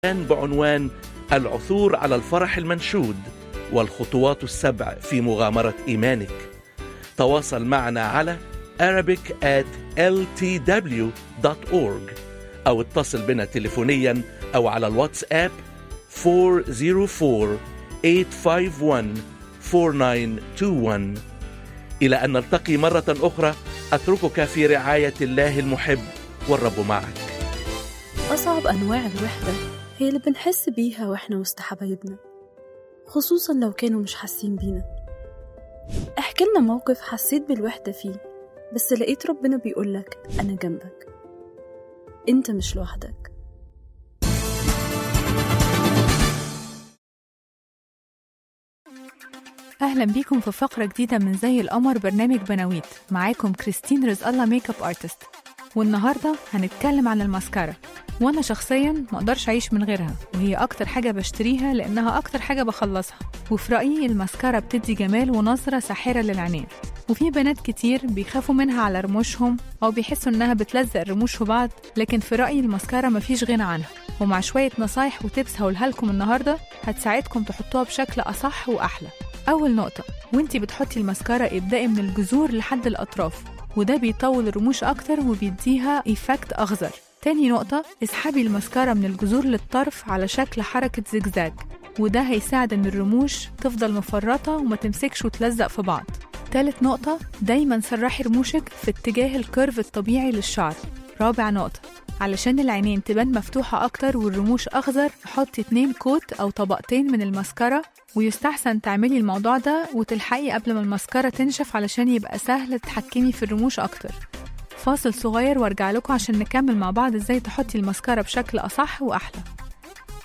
بعنوان العثور على الفرح المنشود والخطوات السبع في مغامرة إيمانك تواصل معنا على arabic at ltw.org أو اتصل بنا تليفونيا أو على الواتساب 404-851-4921 إلى أن نلتقي مرة أخرى أتركك في رعاية الله المحب والرب معك أصعب أنواع الوحدة هي اللي بنحس بيها وإحنا وسط حبايبنا خصوصا لو كانوا مش حاسين بينا احكي لنا موقف حسيت بالوحدة فيه بس لقيت ربنا بيقولك أنا جنبك أنت مش لوحدك أهلا بيكم في فقرة جديدة من زي القمر برنامج بناويت معاكم كريستين رزق الله ميك اب ارتست والنهاردة هنتكلم عن الماسكارا وأنا شخصيا مقدرش أعيش من غيرها وهي أكتر حاجة بشتريها لأنها أكتر حاجة بخلصها وفي رأيي الماسكارا بتدي جمال ونظرة ساحرة للعينين وفي بنات كتير بيخافوا منها على رموشهم أو بيحسوا إنها بتلزق الرموش في بعض لكن في رأيي الماسكارا مفيش غنى عنها ومع شوية نصايح وتبس هقولها لكم النهاردة هتساعدكم تحطوها بشكل أصح وأحلى أول نقطة وانتي بتحطي الماسكارا ابدأي من الجذور لحد الأطراف وده بيطول الرموش أكتر وبيديها إيفكت أخضر تاني نقطة اسحبي الماسكارا من الجذور للطرف على شكل حركة زجزاج وده هيساعد ان الرموش تفضل مفرطة وما تمسكش وتلزق في بعض تالت نقطة دايما سرحي رموشك في اتجاه الكيرف الطبيعي للشعر رابع نقطة علشان العينين تبان مفتوحة أكتر والرموش أخضر حطي اتنين كوت أو طبقتين من الماسكارا ويستحسن تعملي الموضوع ده وتلحقي قبل ما الماسكارا تنشف علشان يبقى سهل تتحكمي في الرموش أكتر فاصل صغير وارجع لكم عشان نكمل مع بعض ازاي تحطي الماسكارا بشكل أصح وأحلى